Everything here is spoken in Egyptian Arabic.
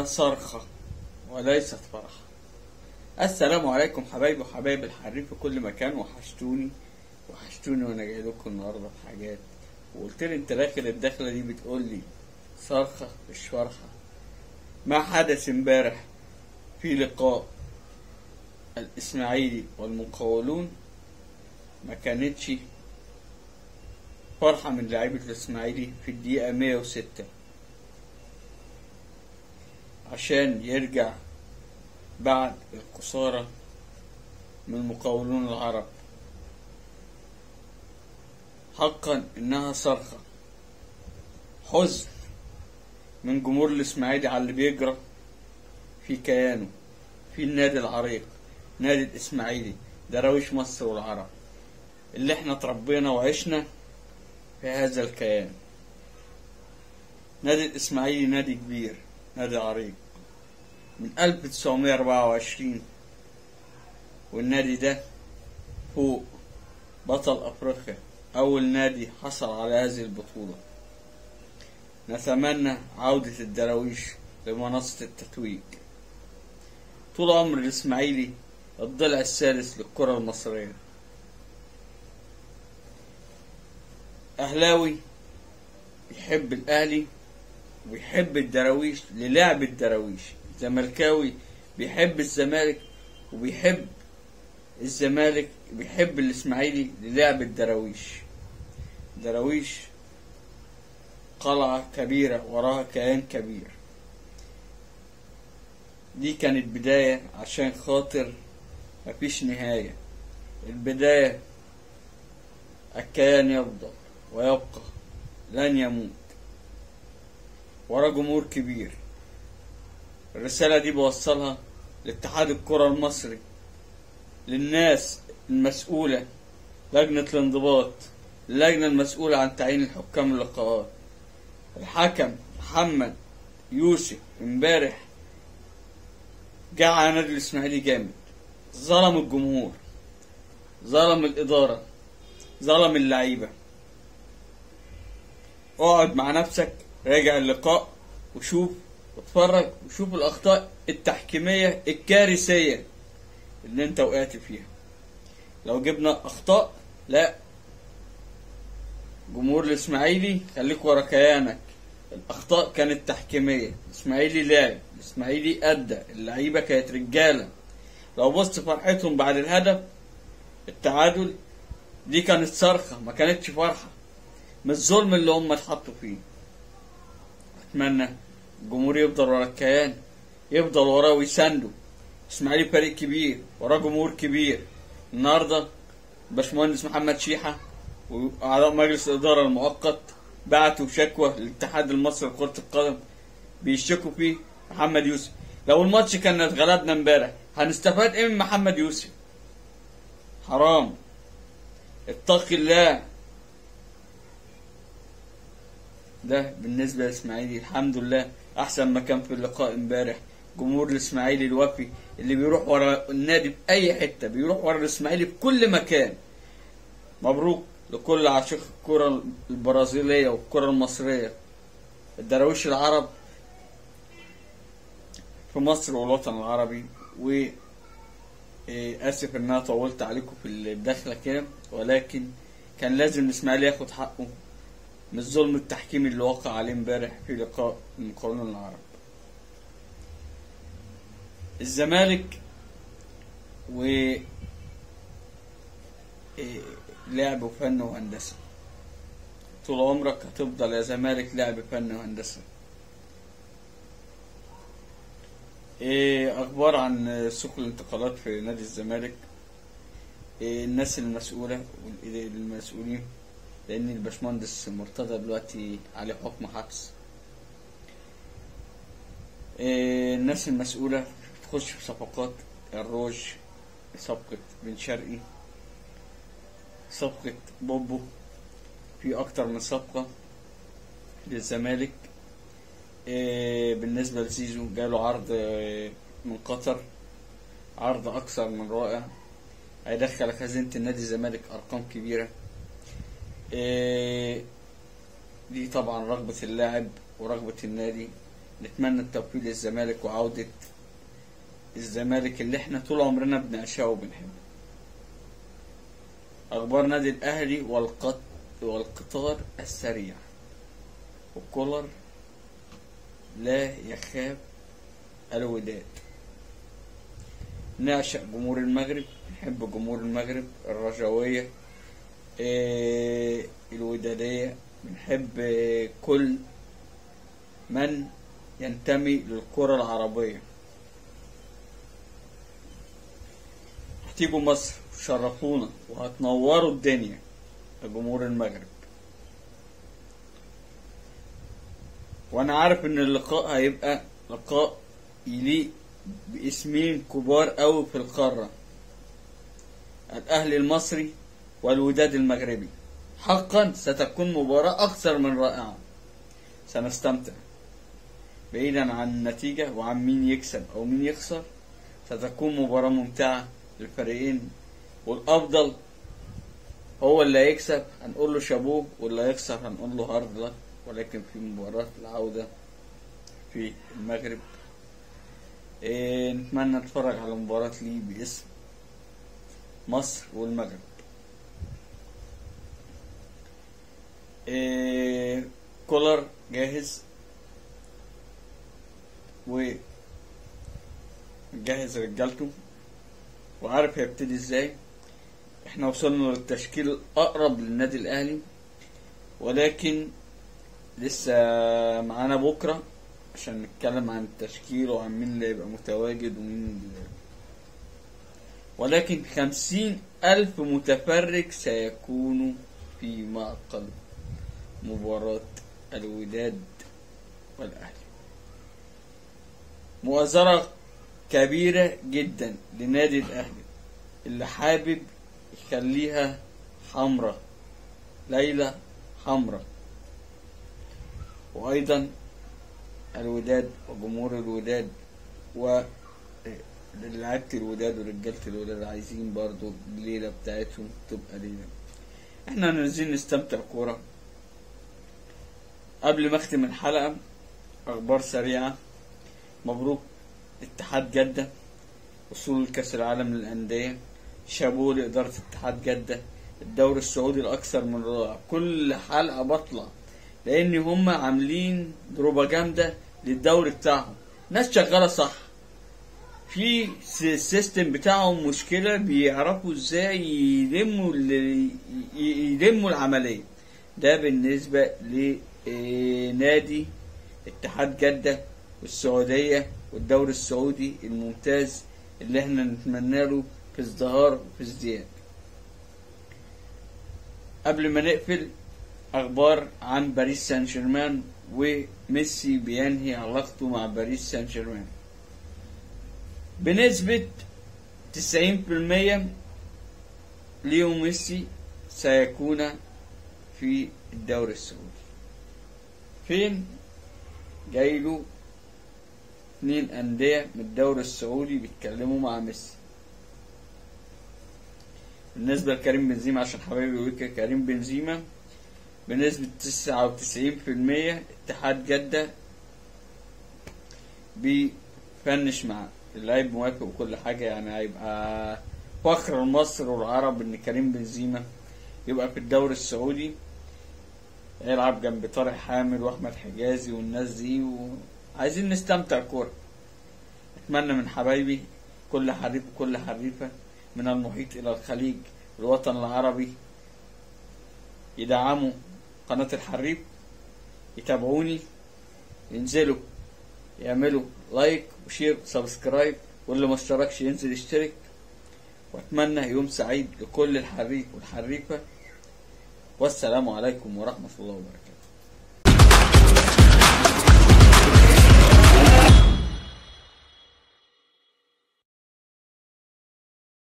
إنها صرخة وليست فرحة السلام عليكم حبايبي وحبايب الحريف في كل مكان وحشتوني وحشتوني وانا جاي لكم النهارده في حاجات وقلت لي انت داخل الدخله دي بتقول لي صرخه مش فرحه ما حدث امبارح في لقاء الاسماعيلي والمقاولون ما كانتش فرحه من لعيبه الاسماعيلي في الدقيقه 106 عشان يرجع بعد الخسارة من المقاولون العرب حقا انها صرخة حزن من جمهور الاسماعيلي على اللي بيجرى في كيانه في النادي العريق نادي الاسماعيلي دراويش مصر والعرب اللي احنا تربينا وعشنا في هذا الكيان نادي الاسماعيلي نادي كبير نادي عريق من 1924 والنادي ده فوق بطل افريقيا اول نادي حصل على هذه البطولة نتمنى عودة الدراويش لمنصة التتويج طول عمر الاسماعيلي الضلع الثالث للكرة المصرية اهلاوي يحب الاهلي ويحب الدراويش للعب الدراويش زملكاوي بيحب الزمالك وبيحب الزمالك بيحب الاسماعيلي للعب الدراويش دراويش قلعة كبيرة وراها كيان كبير دي كانت بداية عشان خاطر مفيش نهاية البداية الكيان يفضل ويبقى لن يموت ورا جمهور كبير الرسالة دي بوصلها لاتحاد الكرة المصري للناس المسؤولة لجنة الانضباط اللجنة المسؤولة عن تعيين الحكام اللقاءات الحكم محمد يوسف امبارح جه على نادي الاسماعيلي جامد ظلم الجمهور ظلم الإدارة ظلم اللعيبة اقعد مع نفسك راجع اللقاء وشوف واتفرج وشوف الأخطاء التحكيمية الكارثية اللي انت وقعت فيها لو جبنا أخطاء لا جمهور الإسماعيلي خليك ورا كيانك الأخطاء كانت تحكيمية الإسماعيلي لعب الإسماعيلي أدى اللعيبة كانت رجالة لو بصت فرحتهم بعد الهدف التعادل دي كانت صرخة ما كانتش فرحة من الظلم اللي هم اتحطوا فيه أتمنى الجمهور يفضل ورا الكيان يفضل وراه ويسانده اسماعيلي فريق كبير وراه جمهور كبير النهارده باشمهندس محمد شيحه واعضاء مجلس الاداره المؤقت بعتوا شكوى للاتحاد المصري لكره القدم بيشتكوا فيه محمد يوسف لو الماتش كان اتغلبنا امبارح هنستفاد ايه من محمد يوسف حرام اتقي الله ده بالنسبة للإسماعيلي الحمد لله أحسن ما كان في اللقاء امبارح جمهور الإسماعيلي الوفي اللي بيروح ورا النادي في أي حتة بيروح ورا الإسماعيلي في كل مكان مبروك لكل عاشق الكرة البرازيلية والكرة المصرية الدراويش العرب في مصر والوطن العربي و آسف إن أنا طولت عليكم في الدخلة كده ولكن كان لازم الإسماعيلي ياخد حقه من الظلم التحكيمي اللي وقع عليه امبارح في لقاء المقاولون العرب الزمالك و لعب وفن وهندسة طول عمرك هتفضل يا زمالك لعب فن وهندسة إيه أخبار عن سوق الانتقالات في نادي الزمالك إيه الناس المسؤولة والمسؤولين لان الباشمهندس مرتضى دلوقتي عليه حكم حبس إيه الناس المسؤولة تخش في صفقات الروج صفقة بن شرقي صفقة بوبو في أكتر من صفقة للزمالك إيه بالنسبة لزيزو جاله عرض من قطر عرض أكثر من رائع هيدخل خزينة النادي الزمالك أرقام كبيرة دي طبعا رغبة اللاعب ورغبة النادي نتمنى التوفيق للزمالك وعودة الزمالك اللي احنا طول عمرنا بنعشقه وبنحبه أخبار نادي الأهلي والقط والقطار السريع وكولر لا يخاف الوداد نعشق جمهور المغرب نحب جمهور المغرب الرجوية إيه الودادية بنحب إيه كل من ينتمي للكرة العربية هتيجوا مصر وتشرفونا وهتنوروا الدنيا يا جمهور المغرب وانا عارف ان اللقاء هيبقى لقاء يليق باسمين كبار قوي في القارة الاهلي المصري والوداد المغربي حقا ستكون مباراة اكثر من رائعة سنستمتع بعيدا عن النتيجة وعن مين يكسب او مين يخسر ستكون مباراة ممتعة للفريقين والافضل هو اللي هيكسب هنقول له شابوه واللي هيخسر هنقول له هارد لك ولكن في مباراة العودة في المغرب إيه نتمنى نتفرج على مباراة لي باسم مصر والمغرب إيه كولر جاهز و جهز رجالته وعارف هيبتدي ازاي احنا وصلنا للتشكيل الاقرب للنادي الاهلي ولكن لسه معانا بكره عشان نتكلم عن التشكيل وعن مين اللي يبقى متواجد ومين اللي ولكن خمسين ألف متفرج سيكونوا في معقل مباراة الوداد والأهلي مؤازرة كبيرة جدا لنادي الأهلي اللي حابب يخليها حمرة ليلة حمرة وأيضا الوداد وجمهور الوداد و لعيبة الوداد ورجالة الوداد عايزين برضو الليلة بتاعتهم تبقى ليلة احنا نازلين نستمتع كورة قبل ما اختم الحلقة اخبار سريعة مبروك اتحاد جدة وصول كأس العالم للأندية شابوه لإدارة اتحاد جدة الدوري السعودي الأكثر من رائع كل حلقة بطلع لأن هم عاملين بروباجندا للدوري بتاعهم ناس شغالة صح في السيستم بتاعهم مشكلة بيعرفوا ازاي يلموا يلموا العملية ده بالنسبة لنادي اتحاد جدة والسعودية والدوري السعودي الممتاز اللي احنا نتمنى له في ازدهار وفي ازدياد قبل ما نقفل اخبار عن باريس سان جيرمان وميسي بينهي علاقته مع باريس سان جيرمان بنسبة تسعين في المية ليو ميسي سيكون في الدوري السعودي فين جايله اتنين أندية من الدوري السعودي بيتكلموا مع ميسي بالنسبة لكريم بنزيما عشان حبايبي ويكا كريم بنزيما بنسبة تسعة وتسعين في المية اتحاد جدة بيفنش معاه اللعيب موافق وكل حاجة يعني هيبقى فخر لمصر والعرب إن كريم بنزيما يبقى في الدوري السعودي يلعب جنب طارق حامد وأحمد حجازي والناس دي وعايزين نستمتع كورة أتمنى من حبايبي كل حريف وكل حريفة من المحيط إلى الخليج الوطن العربي يدعموا قناة الحريف يتابعوني ينزلوا يعملوا لايك وشير وسبسكرايب واللي ما اشتركش ينزل يشترك واتمنى يوم سعيد لكل الحريف والحريفة والسلام عليكم ورحمة الله وبركاته